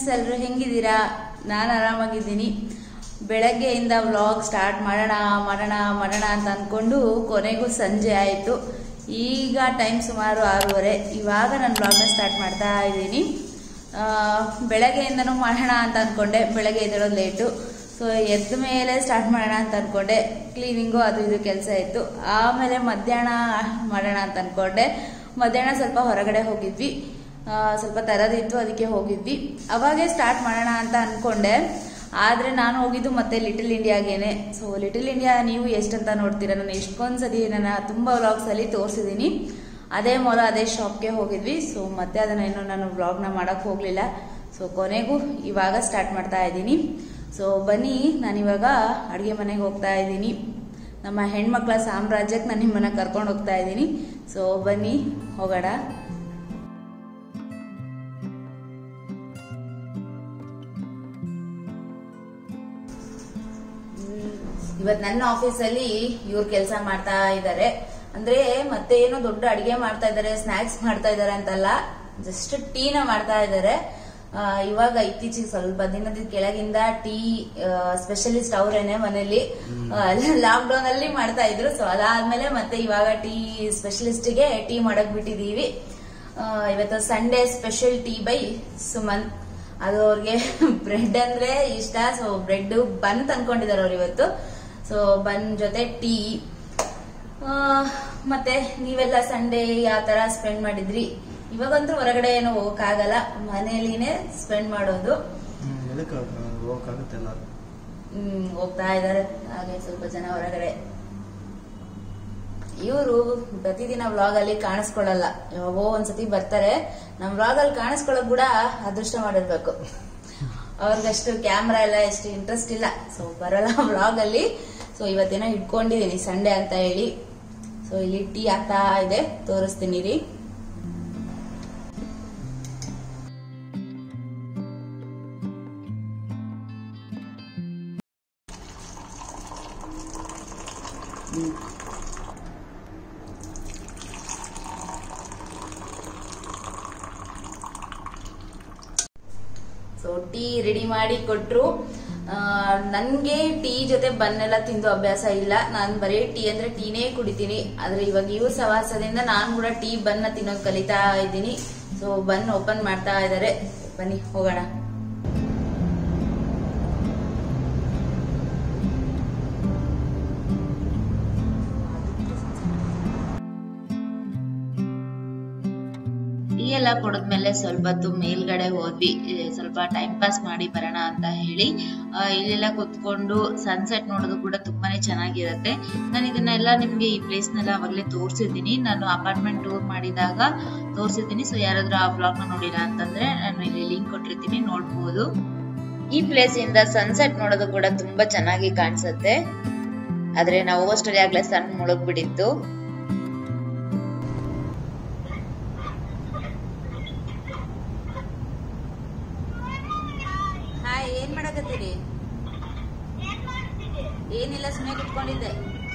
friends ಎಲ್ಲರೂ ಹೆಂಗಿದ್ದೀರಾ ನಾನು ಆರಾಮಾಗಿದ್ದೀನಿ ಬೆಳಗ್ಗೆಯಿಂದ ವ್ಲಾಗ್ ಸ್ಟಾರ್ಟ್ ಮಾಡೋಣ ಮಾಡೋಣ ಮಾಡೋಣ ಅಂತ ಅಂದ್ಕೊಂಡು ಕೊನೆಗೂ ಸಂಜೆ ಆಯಿತು ಈಗ ಟೈಮ್ ಸುಮಾರು ಆರೂವರೆ ಇವಾಗ ನಾನು ವ್ಲಾಗ್ನ ಸ್ಟಾರ್ಟ್ ಮಾಡ್ತಾ ಇದ್ದೀನಿ ಆ, ಬೆಳಗ್ಗೆಯಿಂದನೂ ಮಾಡೋಣ ಅಂತ ಅಂದ್ಕೊಂಡೆ ಬೆಳಗ್ಗೆ ಎದ್ದೇಳೋದು ಲೇಟು ಸೊ ಎದ್ದ ಮೇಲೆ ಸ್ಟಾರ್ಟ್ ಮಾಡೋಣ ಅಂತ ಅಂದ್ಕೊಂಡೆ ಕ್ಲೀನಿಂಗು ಅದು ಇದು ಕೆಲಸ ಇತ್ತು ಆಮೇಲೆ ಮಧ್ಯಾಹ್ನ ಮಾಡೋಣ ಅಂತ ಅಂದ್ಕೊಂಡೆ ಮಧ್ಯಾಹ್ನ ಸ್ವಲ್ಪ ಹೊರಗಡೆ ಹೋಗಿದ್ವಿ ಆ, ಸ್ವಲ್ಪ ತರದಿತ್ತು ಅದಕ್ಕೆ ಹೋಗಿದ್ವಿ ಅವಾಗೇ ಸ್ಟಾರ್ಟ್ ಮಾಡೋಣ ಅಂತ ಅಂದ್ಕೊಂಡೆ ಆದರೆ ನಾನು ಹೋಗಿದ್ದು ಮತ್ತೆ ಲಿಟಲ್ ಇಂಡಿಯಾಗೇನೆ ಸೊ ಲಿಟಲ್ ಇಂಡಿಯಾ ನೀವು ಎಷ್ಟಂತ ನೋಡ್ತೀರಾ ನಾನು ಎಷ್ಟೊಂದು ಸತಿ ನನ್ನ ತುಂಬ ವ್ಲಾಗ್ಸಲ್ಲಿ ತೋರಿಸಿದ್ದೀನಿ ಅದೇ ಮೊಲ ಅದೇ ಶಾಪ್ಗೆ ಹೋಗಿದ್ವಿ ಸೊ ಮತ್ತೆ ಅದನ್ನ ಇನ್ನು ನಾನು ವ್ಲಾಗ್ನ ಮಾಡೋಕ್ಕೆ ಹೋಗಲಿಲ್ಲ ಸೊ ಕೊನೆಗೂ ಇವಾಗ ಸ್ಟಾರ್ಟ್ ಮಾಡ್ತಾ ಇದ್ದೀನಿ ಸೊ ಬನ್ನಿ ನಾನಿವಾಗ ಅಡುಗೆ ಮನೆಗೆ ಹೋಗ್ತಾ ಇದ್ದೀನಿ ನಮ್ಮ ಹೆಣ್ಮಕ್ಳ ಸಾಮ್ರಾಜ್ಯಕ್ಕೆ ನಾನು ನಿಮ್ಮನ್ನ ಕರ್ಕೊಂಡು ಹೋಗ್ತಾ ಇದ್ದೀನಿ ಸೊ ಬನ್ನಿ ಹೋಗೋಣ ಇವತ್ ನನ್ನ ಆಫೀಸಲ್ಲಿ ಇವ್ರು ಕೆಲಸ ಮಾಡ್ತಾ ಇದ್ದಾರೆ ಅಂದ್ರೆ ಮತ್ತೆ ಏನೋ ದೊಡ್ಡ ಅಡಿಗೆ ಮಾಡ್ತಾ ಇದ್ದಾರೆ ಸ್ನಾಕ್ಸ್ ಮಾಡ್ತಾ ಇದ್ದಾರೆ ಅಂತಲ್ಲ ಜಸ್ಟ್ ಟೀನ ಮಾಡ್ತಾ ಇದ್ದಾರೆ ಆ, ಇವಾಗ ಇತ್ತೀಚೆಗೆ ಸ್ವಲ್ಪ ದಿನದ ಕೆಳಗಿಂದ ಟೀ ಸ್ಪೆಷಲಿಸ್ಟ್ ಅವರೇನೆ ಮನೇಲಿ ಲಾಕ್ ಡೌನ್ ಅಲ್ಲಿ ಮಾಡ್ತಾ ಇದ್ರು ಸೊ ಅದಾದ್ಮೇಲೆ ಮತ್ತೆ ಇವಾಗ ಟೀ ಸ್ಪೆಷಲಿಸ್ಟ್ಗೆ ಟೀ ಮಾಡಕ್ ಬಿಟ್ಟಿದೀವಿ ಆ, ಇವತ್ತು Sunday special tea by Suman ಅದು ಅವ್ರಿಗೆ ಬ್ರೆಡ್ ಅಂದ್ರೆ ಇಷ್ಟ ಸೊ ಬ್ರೆಡ್ ಬನ್ ತಂದ್ಕೊಂಡಿದ್ದಾರೆ ಅವ್ರು ಇವತ್ತು ಸೊ ಬನ್ ಜೊತೆ ಟೀ ಮತ್ತೆ ನೀವೆಲ್ಲ ಸಂಡೇ ಯಾವ ತರ ಸ್ಪೆಂಡ್ ಮಾಡಿದ್ರಿ ಇವಾಗಂತೂ ಹೊರಗಡೆ ಏನು ಹೋಗಕ್ಕಾಗಲ್ಲ ಮನೆಯಲ್ಲಿನೇ ಸ್ಪೆಂಡ್ ಮಾಡೋದು ಹ್ಮ್, ಎದಕ್ಕೆ ಹೋಗಕ್ಕಾಗುತ್ತೆ ಎಲ್ಲರೂ ಹ್ಮ್ ಹೋಗ್ತಾ ಇದಾರೆ ಹಾಗೆ ಸ್ವಲ್ಪ ಜನ ಹೊರಗಡೆ ಇವರು ಪ್ರತಿದಿನ ವ್ಲಾಗ್ ಅಲ್ಲಿ ಕಾಣಿಸ್ಕೊಳ್ಳಲ್ಲ ಯಾವಾಗೋ ಒಂದ್ಸತಿ ಬರ್ತಾರೆ ನಮ್ ವ್ಲಾಗ್ ಅಲ್ಲಿ ಕಾಣಿಸ್ಕೊಳ್ಳೋಕ್ ಕೂಡ ಅದೃಷ್ಟ ಮಾಡಿರ್ಬೇಕು ಅವ್ರಿಗಷ್ಟು ಕ್ಯಾಮ್ರಾ ಎಲ್ಲ ಎಷ್ಟು ಇಂಟ್ರೆಸ್ಟ್ ಇಲ್ಲ ಸೊ ಬರಲ್ಲ ವ್ಲಾಗ್ ಅಲ್ಲಿ ಸೊ ಇವತ್ತೇನೋ ಇಟ್ಕೊಂಡಿದೀನಿ ಸಂಡೇ ಅಂತ ಹೇಳಿ ಸೊ ಇಲ್ಲಿ ಟೀ ಆಗ್ತಾ ಇದೆ ತೋರಿಸ್ತೀನಿ ರೀ ಸೊ ಟೀ ರೆಡಿ ಮಾಡಿ ಕೊಟ್ರು ಆ, ನನ್ಗೆ ಟೀ ಜೊತೆ ಬನ್ನೆಲ್ಲ ತಿಂದು ಅಭ್ಯಾಸ ಇಲ್ಲ ನಾನು ಬರೀ ಟೀ ಅಂದ್ರೆ ಟೀನೇ ಕುಡಿತೀನಿ ಆದ್ರೆ ಇವಾಗ ಇವ್ರ ಸವಾಸದಿಂದ ನಾನು ಕೂಡ ಟೀ ಬನ್ನ ತಿನ್ನೋದು ಕಲಿತಾ ಇದ್ದೀನಿ ಸೊ ಬನ್ ಓಪನ್ ಮಾಡ್ತಾ ಇದ್ದಾರೆ ಬನ್ನಿ ಹೋಗೋಣ ಟೀ ಎಲ್ಲ ಕುಡಿದ್ಮೇಲೆ ಸ್ವಲ್ಪ ಹೊತ್ತು ಮೇಲ್ಗಡೆ ಹೋದ್ವಿ ಏ, ಸ್ವಲ್ಪ ಟೈಮ್ ಪಾಸ್ ಮಾಡಿ ಬರೋಣ ಅಂತ ಹೇಳಿ ಆ, ಇಲ್ಲೆಲ್ಲ ಕುತ್ಕೊಂಡು ಸನ್ಸೆಟ್ ನೋಡೋದು ಕೂಡ ತುಂಬಾನೇ ಚೆನ್ನಾಗಿರುತ್ತೆ ನಾನು ಇದನ್ನೆಲ್ಲ ನಿಮ್ಗೆ ಈ ಪ್ಲೇಸ್ ನೆಲ್ಲ ಅವಾಗಲೇ ತೋರಿಸಿದ್ದೀನಿ ನಾನು ಅಪಾರ್ಟ್ಮೆಂಟ್ ಟೂರ್ ಮಾಡಿದಾಗ ತೋರಿಸಿದ್ದೀನಿ ಸೊ ಯಾರಾದ್ರೂ ಆ ಬ್ಲಾಗ್ ನ ನೋಡಿಲ್ಲ ಅಂತಂದ್ರೆ ನಾನು ಇಲ್ಲಿ ಲಿಂಕ್ ಕೊಟ್ಟಿರ್ತೀನಿ ನೋಡ್ಬೋದು ಈ ಪ್ಲೇಸ್ ಇಂದ ಸನ್ಸೆಟ್ ನೋಡೋದು ಕೂಡ ತುಂಬಾ ಚೆನ್ನಾಗಿ ಕಾಣಿಸುತ್ತೆ ಆದ್ರೆ ನಾವು ಹೋಗೋಷ್ಟರಲ್ಲಿ ಆಗ್ಲೇ ಸನ್ ಮುಳುಗ್ಬಿಟ್ಟಿತ್ತು ಹಾಯ್ ಏನ್ ಮಾಡಕತ್ತೀರಿ ಏನಿಲ್ಲ ಸುಮ್ಮನೆ ಕುತ್ಕೊಂಡಿದ್ದೆ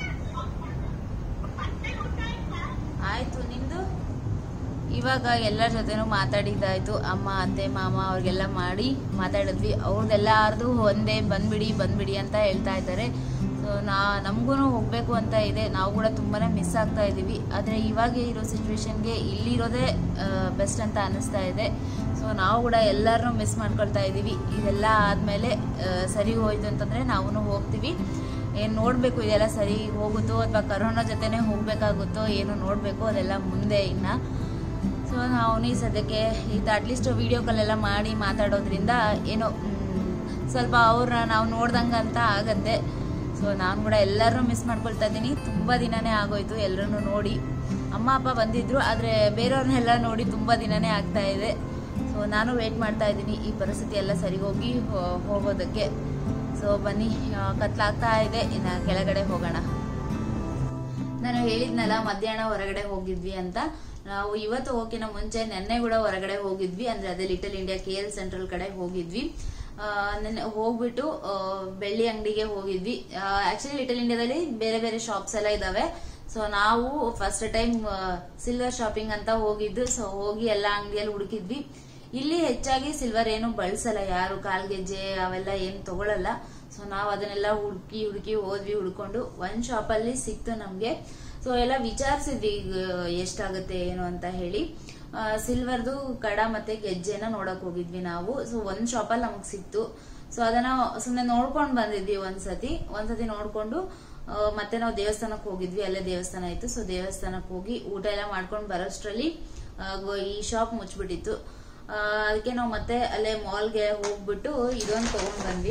ಆಯ್ತು ನಿಂದು ಇವಾಗ ಎಲ್ಲರ ಜೊತೆನೂ ಮಾತಾಡಿದ್ದಾಯ್ತು ಅಮ್ಮ ಅತ್ತೆ ಮಾಮ ಅವ್ರಿಗೆಲ್ಲ ಮಾಡಿ ಮಾತಾಡಿದ್ವಿ ಅವ್ರದ್ದೆಲ್ಲಾರ್ದು ಒಂದೇ ಬಂದ್ಬಿಡಿ ಬಂದ್ಬಿಡಿ ಅಂತ ಹೇಳ್ತಾ ಇದ್ದಾರೆ ಸೊ ನಾ ನಮಗೂ ಹೋಗ್ಬೇಕು ಅಂತ ಇದೆ ನಾವು ಕೂಡ ತುಂಬಾನೇ ಮಿಸ್ ಆಗ್ತಾ ಇದ್ದೀವಿ ಆದರೆ ಇವಾಗ ಇರೋ ಸಿಚುವೇಶನ್ಗೆ ಇಲ್ಲಿರೋದೇ ಬೆಸ್ಟ್ ಅಂತ ಅನಿಸ್ತಾ ಇದೆ ಸೊ ನಾವು ಕೂಡ ಎಲ್ಲರನ್ನೂ ಮಿಸ್ ಮಾಡ್ಕೊಳ್ತಾ ಇದ್ದೀವಿ ಇದೆಲ್ಲ ಆದಮೇಲೆ ಸರಿ ಹೋಯ್ತು ಅಂತಂದರೆ ನಾವು ಹೋಗ್ತೀವಿ ಏನು ನೋಡಬೇಕು ಇದೆಲ್ಲ ಸರಿ ಹೋಗುತ್ತೋ ಅಥವಾ ಕರೋನಾ ಜೊತೆನೇ ಹೋಗಬೇಕಾಗುತ್ತೋ ಏನು ನೋಡಬೇಕು ಅದೆಲ್ಲ ಮುಂದೆ ಇನ್ನು ಸೊ ನಾವು ಈ ಸದ್ಯಕ್ಕೆ ಇದು ಅಟ್ಲೀಸ್ಟ್ ವಿಡಿಯೋ ಕಾಲೆಲ್ಲ ಮಾಡಿ ಮಾತಾಡೋದ್ರಿಂದ ಏನೋ ಮ್, ಸ್ವಲ್ಪ ಅವ್ರನ್ನ ನಾವು ನೋಡ್ದಂಗೆ ಅಂತ ಆಗತ್ತೆ ಸೊ ನಾನು ಕೂಡ ಎಲ್ಲರನ್ನೂ ಮಿಸ್ ಮಾಡ್ಕೊಳ್ತಾ ಇದ್ದೀನಿ ತುಂಬ ದಿನನೇ ಆಗೋಯ್ತು ಎಲ್ಲರನ್ನೂ ನೋಡಿ ಅಮ್ಮ ಅಪ್ಪ ಬಂದಿದ್ರು ಆದರೆ ಬೇರೆಯವ್ರನ್ನೆಲ್ಲ ನೋಡಿ ತುಂಬ ದಿನನೇ ಆಗ್ತಾ ಇದೆ ಸೊ ನಾನು ವೇಟ್ ಮಾಡ್ತಾ ಇದ್ದೀನಿ ಈ ಪರಿಸ್ಥಿತಿ ಎಲ್ಲ ಸರಿ ಹೋಗಿ ಹೋ- ಹೋಗೋದಕ್ಕೆ ಸೊ ಬನ್ನಿ ಆ, ಕತ್ಲಾಗ್ತಾ ಇದೆ ಇನ್ನು ಕೆಳಗಡೆ ಹೋಗೋಣ ನಾನು ಹೇಳಿದ್ನಲ್ಲ ಮಧ್ಯಾಹ್ನ ಹೊರಗಡೆ ಹೋಗಿದ್ವಿ ಅಂತ ನಾವು ಇವತ್ತು ಹೋಗಿನ ಮುಂಚೆ ನೆನ್ನೆ ಕೂಡ ಹೊರಗಡೆ ಹೋಗಿದ್ವಿ ಅಂದ್ರೆ ಅದೇ Little India K L Central ಕಡೆ ಹೋಗಿದ್ವಿ ಆ, ನೆನ್ನೆ ಹೋಗ್ಬಿಟ್ಟು ಆ, ಬೆಳ್ಳಿ ಅಂಗಡಿಗೆ ಹೋಗಿದ್ವಿ ಆಕ್ಚುಲಿ ಲಿಟಲ್ ಇಂಡಿಯಾದಲ್ಲಿ ಬೇರೆ ಬೇರೆ ಶಾಪ್ಸ್ ಎಲ್ಲ ಇದಾವೆ ಸೊ ನಾವು ಫಸ್ಟ್ ಟೈಮ್ ಸಿಲ್ವರ್ ಶಾಪಿಂಗ್ ಅಂತ ಹೋಗಿದ್ದು ಸೊ ಹೋಗಿ ಎಲ್ಲ ಅಂಗಡಿಯಲ್ಲಿ ಹುಡುಕಿದ್ವಿ ಇಲ್ಲಿ ಹೆಚ್ಚಾಗಿ ಸಿಲ್ವರ್ ಏನು ಬಳಸಲ್ಲ ಯಾರು ಕಾಲ್ಗೆಜ್ಜೆ ಅವೆಲ್ಲ ಏನು ತಗೊಳಲ್ಲ ಸೊ ನಾವು ಅದನ್ನೆಲ್ಲ ಹುಡುಕಿ ಹುಡುಕಿ ಹೋದ್ವಿ ಹುಡ್ಕೊಂಡು ಒಂದ್ ಶಾಪ್ ಅಲ್ಲಿ ಸಿಕ್ತು ನಮ್ಗೆ ಸೊ ಎಲ್ಲ ವಿಚಾರಿಸಿದ್ವಿ ಈಗ ಎಷ್ಟಾಗುತ್ತೆ ಏನು ಅಂತ ಹೇಳಿ ಸಿಲ್ವರ್ದು ಕಡ ಮತ್ತೆ ಗೆಜ್ಜೆನ ನೋಡಕ್ ಹೋಗಿದ್ವಿ ನಾವು ಸೊ ಒಂದ್ ಶಾಪಲ್ಲಿ ನಮಗ್ ಸಿಕ್ತು ಸೊ ಅದನ್ನ ಸುಮ್ನೆ ನೋಡ್ಕೊಂಡ್ ಬಂದಿದ್ವಿ ಒಂದ್ಸತಿ ಒಂದ್ಸತಿ ನೋಡ್ಕೊಂಡು ಆ, ಮತ್ತೆ ನಾವು ದೇವಸ್ಥಾನಕ್ಕೆ ಹೋಗಿದ್ವಿ ಅಲ್ಲೇ ದೇವಸ್ಥಾನ ಇತ್ತು ಸೊ ದೇವಸ್ಥಾನಕ್ಕೆ ಹೋಗಿ ಊಟ ಎಲ್ಲ ಮಾಡ್ಕೊಂಡು ಬರೋಷ್ಟ್ರಲ್ಲಿ ಆ, ಗೋ- ಈ ಶಾಪ್ ಮುಚ್ಚಿಬಿಟ್ಟಿತ್ತು ಅದಕ್ಕೆ ನಾವು ಮತ್ತೆ ಅಲ್ಲೇ ಮಾಲ್ಗೆ ಹೋಗ್ಬಿಟ್ಟು ಇದೊಂದು ತಗೊಂಡ್ ಬಂದ್ವಿ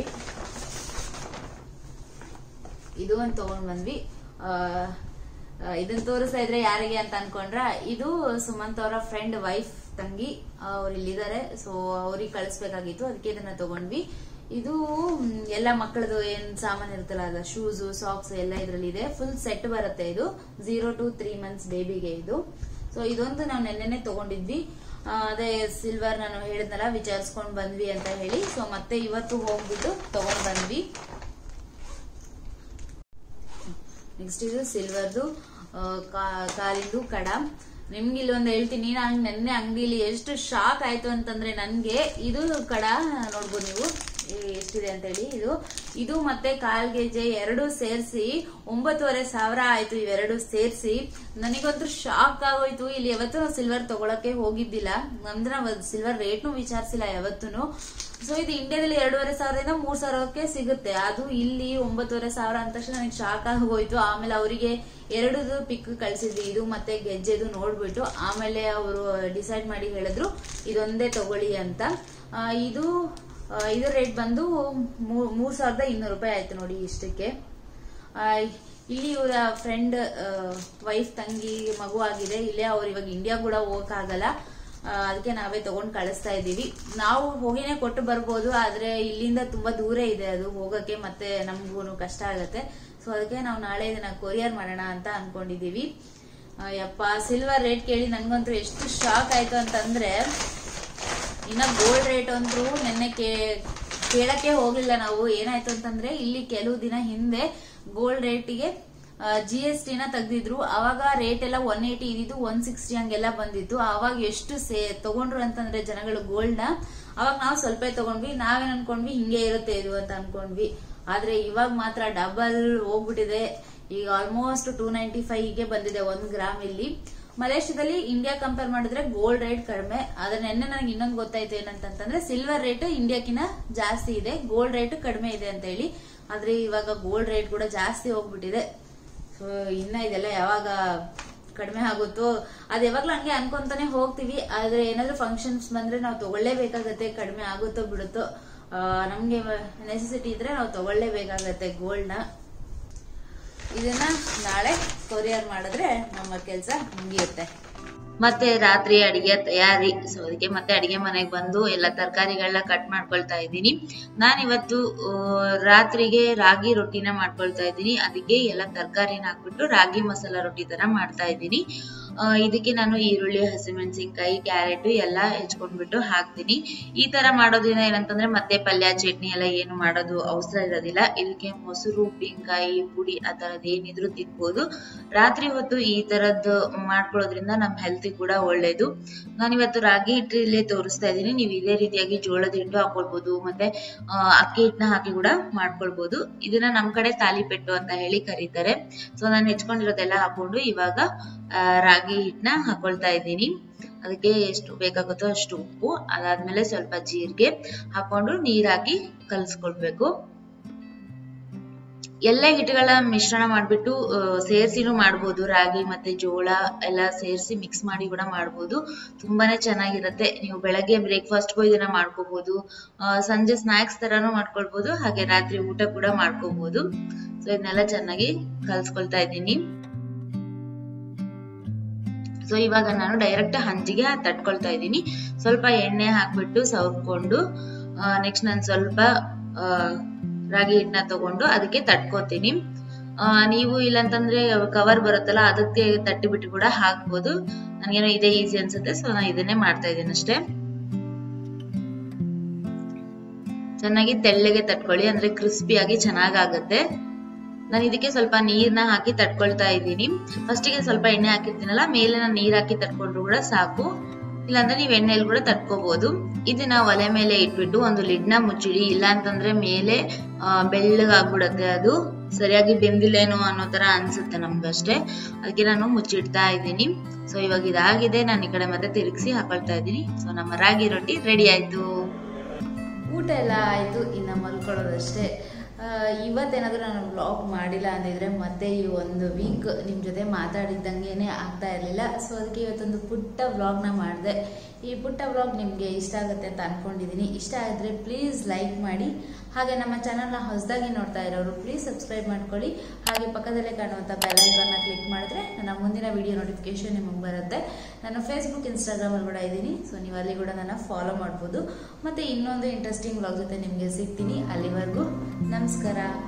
ಇದು ಒಂದು ತಗೊಂಡ್ ಬಂದ್ವಿ ಆ, ಆ, ಇದನ್ನ ತೋರಿಸ್ತಾ ಇದ್ರೆ ಯಾರಿಗೆ ಅಂತ ಅನ್ಕೊಂಡ್ರ ಇದು ಸುಮಂತ್ ಅವರ ಫ್ರೆಂಡ್ ವೈಫ್ ತಂಗಿ ಅವ್ರು ಇಲ್ಲಿದ್ದಾರೆ ಸೊ ಅವ್ರಿಗೆ ಕಳಿಸ್ಬೇಕಾಗಿತ್ತು ಅದಕ್ಕೆ ಇದನ್ನ ತಗೊಂಡ್ವಿ ಇದು ಮ್, ಎಲ್ಲ ಮಕ್ಕಳದು ಏನ್ ಸಾಮಾನ್ ಇರುತ್ತಲ್ಲ ಅದ ಶೂಸ್ ಸಾಕ್ಸ್ ಎಲ್ಲ ಇದ್ರಲ್ಲಿ ಇದೆ ಫುಲ್ ಸೆಟ್ ಬರುತ್ತೆ ಇದು ಜೀರೋ ಟು ತ್ರೀ ಮಂತ್ಸ್ ಬೇಬಿಗೆ ಇದು ಸೊ ಇದೊಂದು ನಾವು ನೆನ್ನೆನೆ ತಗೊಂಡಿದ್ವಿ ಆ, ಅದೇ ಸಿಲ್ವರ್ ನಾನು ಹೇಳಿದ್ನಲ್ಲ ವಿಚಾರಿಸ್ಕೊಂಡ್ ಬಂದ್ವಿ ಅಂತ ಹೇಳಿ ಸೊ ಮತ್ತೆ ಇವತ್ತು ಹೋಗ್ಬಿಟ್ಟು ತಗೊಂಡ್ ಬಂದ್ವಿ ನೆಕ್ಸ್ಟ್ ಇದು ಸಿಲ್ವರ್ದು ಕಾಲಿಂದು ಕಡ ನಿಮ್ಗೆ ಇಲ್ಲೊಂದು ಹೇಳ್ತೀನಿ ನಾನು ನೆನ್ನೆ ಅಂಗಡಿಲಿ ಎಷ್ಟು ಶಾಕ್ ಆಯ್ತು ಅಂತಂದ್ರೆ ನನ್ಗೆ ಇದು ಕಡ ನೋಡ್ಬೋದು ನೀವು ಈ ಎಷ್ಟಿದೆ ಅಂತ ಹೇಳಿ ಇದು ಇದು ಮತ್ತೆ ಕಾಲ್ ಗೆಜ್ಜೆ ಎರಡು ಸೇರಿಸಿ ಒಂಬತ್ತುವರೆ ಸಾವಿರ ಆಯ್ತು ಇವೆರಡು ಸೇರಿಸಿ ನನಗಂತೂ ಶಾಕ್ ಆಗೋಯ್ತು ಇಲ್ಲಿ ಯಾವತ್ತೂ ನಾವು ಸಿಲ್ವರ್ ತಗೊಳಕ್ಕೆ ಹೋಗಿದ್ದಿಲ್ಲ ಅಂದ್ರೆ ನಾವು ಸಿಲ್ವರ್ ರೇಟ್ನು ವಿಚಾರಿಸಿಲ್ಲ ಯಾವತ್ತೂ ಸೊ ಇದು ಇಂಡಿಯಾದಲ್ಲಿ ಎರಡೂವರೆ ಸಾವಿರದಿಂದ ಮೂರ್ ಸಾವಿರಕ್ಕೆ ಸಿಗುತ್ತೆ ಅದು ಇಲ್ಲಿ ಒಂಬತ್ತುವರೆ ಸಾವಿರ ಅಂದ ತಕ್ಷಣ ನನಗೆ ಶಾಕ್ ಆಗಿ ಹೋಯ್ತು ಆಮೇಲೆ ಅವರಿಗೆ ಎರಡದು ಪಿಕ್ ಕಳ್ಸಿದ್ವಿ ಇದು ಮತ್ತೆ ಗೆಜ್ಜೆದು ನೋಡ್ಬಿಟ್ಟು ಆಮೇಲೆ ಅವರು ಡಿಸೈಡ್ ಮಾಡಿ ಹೇಳಿದ್ರು ಇದೊಂದೇ ತಗೊಳ್ಳಿ ಅಂತ ಆ, ಇದು ಆ, ಇದು ರೇಟ್ ಬಂದು ಮೂ- ಮೂರ್ ಸಾವಿರದ ಇನ್ನೂರು ರೂಪಾಯಿ ಆಯ್ತು ನೋಡಿ ಇಷ್ಟಕ್ಕೆ ಆ, ಇಲ್ಲಿ ಇವರ ಫ್ರೆಂಡ್ ವೈಫ್ ತಂಗಿ ಮಗು ಆಗಿದೆ ಇಲ್ಲೇ ಅವ್ರು ಇವಾಗ ಇಂಡಿಯಾ ಕೂಡ ಹೋಗಕ್ಕಾಗಲ್ಲ ಆ, ಅದಕ್ಕೆ ನಾವೇ ತಗೊಂಡ್ ಕಳಿಸ್ತಾ ಇದೀವಿ ನಾವು ಹೋಗಿನೇ ಕೊಟ್ಟು ಬರ್ಬೋದು ಆದ್ರೆ ಇಲ್ಲಿಂದ ತುಂಬಾ ದೂರ ಇದೆ ಅದು ಹೋಗಕ್ಕೆ ಮತ್ತೆ ನಮ್ಗೂ ಕಷ್ಟ ಆಗತ್ತೆ ಸೊ ಅದಕ್ಕೆ ನಾವು ನಾಳೆ ಇದನ್ನ ಕೊರಿಯರ್ ಮಾಡೋಣ ಅಂತ ಅನ್ಕೊಂಡಿದೀವಿ ಆ, ಯಪ್ಪ ಸಿಲ್ವರ್ ರೇಟ್ ಕೇಳಿ ನನ್ಗಂತೂ ಎಷ್ಟು ಶಾಕ್ ಆಯ್ತು ಅಂತಂದ್ರೆ ಇನ್ನ ಗೋಲ್ಡ್ ರೇಟ್ ಅಂತೂ ನಿನ್ನೆ ಕೇ- ಕೇಳಕ್ಕೆ ಹೋಗ್ಲಿಲ್ಲ ನಾವು ಏನಾಯ್ತು ಅಂತಂದ್ರೆ ಇಲ್ಲಿ ಕೆಲವು ದಿನ ಹಿಂದೆ ಗೋಲ್ಡ್ ರೇಟಿಗೆ ಜಿ ಎಸ್ ಟಿನ ತೆಗ್ದಿದ್ರು ಅವಾಗ ರೇಟ್ ಎಲ್ಲ ಒನ್ ಏಯ್ಟಿ ಇದ್ದಿದ್ದು ಒನ್ ಸಿಕ್ಸ್ಟಿ ಹಂಗೆಲ್ಲ ಬಂದಿತ್ತು ಅವಾಗ ಎಷ್ಟು ಸೇ ತಗೊಂಡ್ರು ಅಂತಂದ್ರೆ ಜನಗಳು ಗೋಲ್ಡ್ ನ ಅವಾಗ ನಾವು ಸ್ವಲ್ಪ ತಗೊಂಡ್ವಿ ನಾವೇನ್ ಅನ್ಕೊಂಡ್ವಿ ಹಿಂಗೆ ಇರುತ್ತೆ ಇದು ಅಂತ ಅನ್ಕೊಂಡ್ವಿ ಆದ್ರೆ ಇವಾಗ ಮಾತ್ರ ಡಬಲ್ ಹೋಗ್ಬಿಟ್ಟಿದೆ ಈಗ ಆಲ್ಮೋಸ್ಟ್ ಟೂ ನೈಂಟಿ ಫೈವ್ಗೆ ಬಂದಿದೆ ಒಂದ್ ಗ್ರಾಮ್ ಇಲ್ಲಿ ಮಲೇಷ್ಯಾದಲ್ಲಿ ಇಂಡಿಯಾ ಕಂಪೇರ್ ಮಾಡಿದ್ರೆ ಗೋಲ್ಡ್ ರೇಟ್ ಕಡಿಮೆ ಆದ್ರೆ ನೆನ್ನೆ ನನಗೆ ಇನ್ನೊಂದು ಗೊತ್ತಾಯ್ತು ಏನಂತಂದ್ರೆ ಸಿಲ್ವರ್ ರೇಟ್ ಇಂಡಿಯಾಕಿನ ಜಾಸ್ತಿ ಇದೆ ಗೋಲ್ಡ್ ರೇಟ್ ಕಡಿಮೆ ಇದೆ ಅಂತ ಹೇಳಿ ಆದ್ರೆ ಇವಾಗ ಗೋಲ್ಡ್ ರೇಟ್ ಕೂಡ ಜಾಸ್ತಿ ಹೋಗ್ಬಿಟ್ಟಿದೆ ಸೊ ಇನ್ನ ಇದೆಲ್ಲ ಯಾವಾಗ ಕಡಿಮೆ ಆಗುತ್ತೋ ಅದ್ ಯಾವಾಗ್ಲೂ ಹಂಗೆ ಅನ್ಕೊಂತಾನೆ ಹೋಗ್ತೀವಿ ಆದ್ರೆ ಏನಾದ್ರೂ ಫಂಕ್ಷನ್ಸ್ ಬಂದ್ರೆ ನಾವು ತಗೊಳ್ಳೇಬೇಕಾಗತ್ತೆ ಕಡಿಮೆ ಆಗುತ್ತೋ ಬಿಡುತ್ತೋ ಆ, ನಮ್ಗೆ ನೆಸೆಸಿಟಿ ಇದ್ರೆ ನಾವು ತಗೊಳ್ಳೇಬೇಕಾಗತ್ತೆ ಗೋಲ್ಡ್ ನ ಇದನ್ನ ನಾಳೆ ಕೊರಿಯರ್ ಮಾಡಿದ್ರೆ ನಮ್ಮ ಕೆಲಸ ಮುಗಿಯುತ್ತೆ ಮತ್ತೆ ರಾತ್ರಿ ಅಡಿಗೆ ತಯಾರಿ ಸೊ ಅದಕ್ಕೆ ಮತ್ತೆ ಅಡಿಗೆ ಮನೆಗೆ ಬಂದು ಎಲ್ಲ ತರಕಾರಿಗಳನ್ನ ಕಟ್ ಮಾಡ್ಕೊಳ್ತಾ ಇದ್ದೀನಿ ನಾನಿವತ್ತು ಆ, ರಾತ್ರಿಗೆ ರಾಗಿ ರೊಟ್ಟಿನ ಮಾಡ್ಕೊಳ್ತಾ ಇದ್ದೀನಿ ಅದಕ್ಕೆ ಎಲ್ಲ ತರಕಾರಿನ ಹಾಕ್ಬಿಟ್ಟು ರಾಗಿ ಮಸಾಲ ರೊಟ್ಟಿ ತರ ಮಾಡ್ತಾ ಇದ್ದೀನಿ ಆ, ಇದಕ್ಕೆ ನಾನು ಈರುಳ್ಳಿ ಹಸಿಮೆಣಸಿನ್ಕಾಯಿ ಕ್ಯಾರೆಟ್ ಎಲ್ಲ ಹೆಚ್ಕೊಂಡ್ಬಿಟ್ಟು ಹಾಕ್ತೀನಿ ಈ ತರ ಮಾಡೋದ್ರಿಂದ ಏನಂತಂದ್ರೆ ಮತ್ತೆ ಪಲ್ಯ ಚಟ್ನಿ ಎಲ್ಲ ಏನು ಮಾಡೋದು ಅವಸರ ಇರೋದಿಲ್ಲ ಇದಕ್ಕೆ ಮೊಸರು ಉಪ್ಪಿನಕಾಯಿ ಪುಡಿ ಆ ತರದ್ ಏನಿದ್ರು ತಿನ್ಬೋದು ರಾತ್ರಿ ಹೊತ್ತು ಈ ತರದ್ದು ಮಾಡ್ಕೊಳ್ಳೋದ್ರಿಂದ ನಮ್ಮ ಹೆಲ್ತ್ ಕೂಡ ಒಳ್ಳೇದು ನಾನಿವತ್ತು ರಾಗಿ ಹಿಟ್ಟಲ್ಲೇ ತೋರಿಸ್ತಾ ಇದ್ದೀನಿ ನೀವು ಇದೇ ರೀತಿಯಾಗಿ ಜೋಳದ ಹಿಟ್ಟು ಹಾಕೊಳ್ಬೋದು ಮತ್ತೆ ಆ, ಅಕ್ಕಿ ಹಿಟ್ಟನ್ನ ಹಾಕಿ ಕೂಡ ಮಾಡ್ಕೊಳ್ಬೋದು ಇದನ್ನ ನಮ್ ಕಡೆ ತಾಲಿಪೆಟ್ಟು ಅಂತ ಹೇಳಿ ಕರೀತಾರೆ ಸೊ ನಾನು ಹೆಚ್ಕೊಂಡಿರೋದೆಲ್ಲ ಹಾಕೊಂಡು ಇವಾಗ ಆ, ರಾಗಿ ಹಿಟ್ಟನ್ನ ಹಾಕೊಳ್ತಾ ಇದ್ದೀನಿ ಅದಕ್ಕೆ ಎಷ್ಟು ಬೇಕಾಗುತ್ತೋ ಅಷ್ಟು ಉಪ್ಪು ಅದಾದ್ಮೇಲೆ ಸ್ವಲ್ಪ ಜೀರಿಗೆ ಹಾಕೊಂಡು ನೀರ್ ಹಾಕಿ ಕಲ್ಸ್ಕೊಳ್ಬೇಕು ಎಲ್ಲ ಹಿಟ್ಟುಗಳ ಮಿಶ್ರಣ ಮಾಡ್ಬಿಟ್ಟು ಸೇರಿಸಿನೂ ಮಾಡ್ಬೋದು ರಾಗಿ ಮತ್ತೆ ಜೋಳ ಎಲ್ಲ ಸೇರಿಸಿ ಮಿಕ್ಸ್ ಮಾಡಿ ಕೂಡ ಮಾಡ್ಬೋದು ತುಂಬಾನೇ ಚೆನ್ನಾಗಿರುತ್ತೆ ನೀವು ಬೆಳಗ್ಗೆ ಬ್ರೇಕ್ಫಾಸ್ಟ್ಗೂ ಇದನ್ನ ಮಾಡ್ಕೋಬಹುದು ಆ, ಸಂಜೆ ಸ್ನಾಕ್ಸ್ ತರಾನು ಮಾಡ್ಕೊಳ್ಬೋದು ಹಾಗೆ ರಾತ್ರಿ ಊಟ ಕೂಡ ಮಾಡ್ಕೋಬಹುದು ಸೊ ಇದನ್ನೆಲ್ಲ ಚೆನ್ನಾಗಿ ಕಲ್ಸ್ಕೊಳ್ತಾ ಇದ್ದೀನಿ ಸೊ ಇವಾಗ ನಾನು ಡೈರೆಕ್ಟ್ ಹಂಚಿಗೆ ತಟ್ಕೊಳ್ತಾ ಇದ್ದೀನಿ ಸ್ವಲ್ಪ ಎಣ್ಣೆ ಹಾಕ್ಬಿಟ್ಟು ಸವರ್ಕೊಂಡು ನೆಕ್ಸ್ಟ್ ನಾನು ಸ್ವಲ್ಪ ಆ, ರಾಗಿ ಹಿಟ್ಟನ್ನ ತಗೊಂಡು ಅದಕ್ಕೆ ತಟ್ಕೋತೀನಿ ಆ, ನೀವು ಇಲ್ಲಂತಂದ್ರೆ ಕವರ್ ಬರುತ್ತಲ್ಲ ಅದಕ್ಕೆ ತಟ್ಟಿ ಬಿಟ್ಟು ಕೂಡ ಹಾಕ್ಬೋದು ನನಗೇನೋ ಇದೇ ಈಸಿ ಅನ್ಸುತ್ತೆ ಸೊ ನಾನು ಇದನ್ನೇ ಮಾಡ್ತಾ ಇದ್ದೀನಿ ಅಷ್ಟೇ ಚೆನ್ನಾಗಿ ತೆಳ್ಳಗೆ ತಟ್ಕೊಳ್ಳಿ ಅಂದ್ರೆ ಕ್ರಿಸ್ಪಿಯಾಗಿ ಚೆನ್ನಾಗಾಗತ್ತೆ ನಾನು ಇದಕ್ಕೆ ಸ್ವಲ್ಪ ನೀರ್ನ ಹಾಕಿ ತಟ್ಕೊಳ್ತಾ ಇದ್ದೀನಿ ಫಸ್ಟಿಗೆ ಸ್ವಲ್ಪ ಎಣ್ಣೆ ಹಾಕಿರ್ತೀನಲ್ಲ ಮೇಲೆ ನಾನು ನೀರ್ ಹಾಕಿ ತಟ್ಕೊಂಡ್ರು ಕೂಡ ಸಾಕು ಇಲ್ಲಾಂದ್ರೆ ನೀವು ಎಣ್ಣೆಲಿ ಕೂಡ ತಟ್ಕೋಬಹುದು ಇದನ್ನ ಒಲೆ ಮೇಲೆ ಇಟ್ಬಿಟ್ಟು ಒಂದು ಲಿಡ್ನ ಮುಚ್ಚಿಡಿ ಇಲ್ಲ ಅಂತಂದ್ರೆ ಮೇಲೆ ಆ, ಬೆಳ್ಳಗಾಗ್ಬಿಡತ್ತೆ ಅದು ಸರಿಯಾಗಿ ಬೆಂದಿಲ್ಲೇನೋ ಅನ್ನೋ ತರ ಅನ್ಸುತ್ತೆ ನಮ್ಗಷ್ಟೇ ಅದಕ್ಕೆ ನಾನು ಮುಚ್ಚಿಡ್ತಾ ಇದ್ದೀನಿ ಸೊ ಇವಾಗ ಇದಾಗಿದೆ ನಾನು ಈ ಕಡೆ ಮತ್ತೆ ತಿರುಗಿಸಿ ಹಾಕೊಳ್ತಾ ಇದ್ದೀನಿ ಸೊ ನಮ್ಮ ರಾಗಿ ರೊಟ್ಟಿ ರೆಡಿ ಆಯ್ತು ಊಟ ಎಲ್ಲ ಆಯಿತು ಇನ್ನು ಮಲ್ಕೊಳ್ಳೋದಷ್ಟೇ ಆ, ಇವತ್ತೇನಾದರೂ ನಾನು ವ್ಲಾಗ್ ಮಾಡಿಲ್ಲ ಅಂದಿದ್ರೆ ಮತ್ತೆ ಈ ಒಂದು ವೀಕ್ ನಿಮ್ಮ ಜೊತೆ ಮಾತಾಡಿದ್ದಂಗೆನೇ ಆಗ್ತಾ ಇರಲಿಲ್ಲ ಸೊ ಅದಕ್ಕೆ ಇವತ್ತೊಂದು ಪುಟ್ಟ ವ್ಲಾಗ್ನ ಮಾಡಿದೆ ಈ ಪುಟ್ಟ ವ್ಲಾಗ್ ನಿಮಗೆ ಇಷ್ಟ ಆಗುತ್ತೆ ಅಂತ ಅನ್ಕೊಂಡಿದ್ದೀನಿ ಇಷ್ಟ ಆದರೆ ಪ್ಲೀಸ್ ಲೈಕ್ ಮಾಡಿ ಹಾಗೆ ನಮ್ಮ ಚಾನಲ್ನ ಹೊಸದಾಗಿ ನೋಡ್ತಾ ಇರೋರು ಪ್ಲೀಸ್ ಸಬ್ಸ್ಕ್ರೈಬ್ ಮಾಡ್ಕೊಳ್ಳಿ ಹಾಗೆ ಪಕ್ಕದಲ್ಲೇ ಕಾಣುವಂಥ ಬೆಲ್ ಐಕಾನ್ನ ಕ್ಲಿಕ್ ಮಾಡಿದ್ರೆ ನನ್ನ ಮುಂದಿನ ವಿಡಿಯೋ ನೋಟಿಫಿಕೇಶನ್ ನಿಮಗೆ ಬರುತ್ತೆ ನಾನು ಫೇಸ್ಬುಕ್ ಇನ್ಸ್ಟಾಗ್ರಾಮಲ್ಲಿ ಕೂಡ ಇದ್ದೀನಿ ಸೊ ನೀವು ಅಲ್ಲಿ ಕೂಡ ನನ್ನ ಫಾಲೋ ಮಾಡ್ಬೋದು ಮತ್ತು ಇನ್ನೊಂದು ಇಂಟ್ರೆಸ್ಟಿಂಗ್ ವ್ಲಾಗ್ ಜೊತೆ ನಿಮಗೆ ಸಿಗ್ತೀನಿ ಅಲ್ಲಿವರೆಗೂ ನಮಸ್ಕಾರ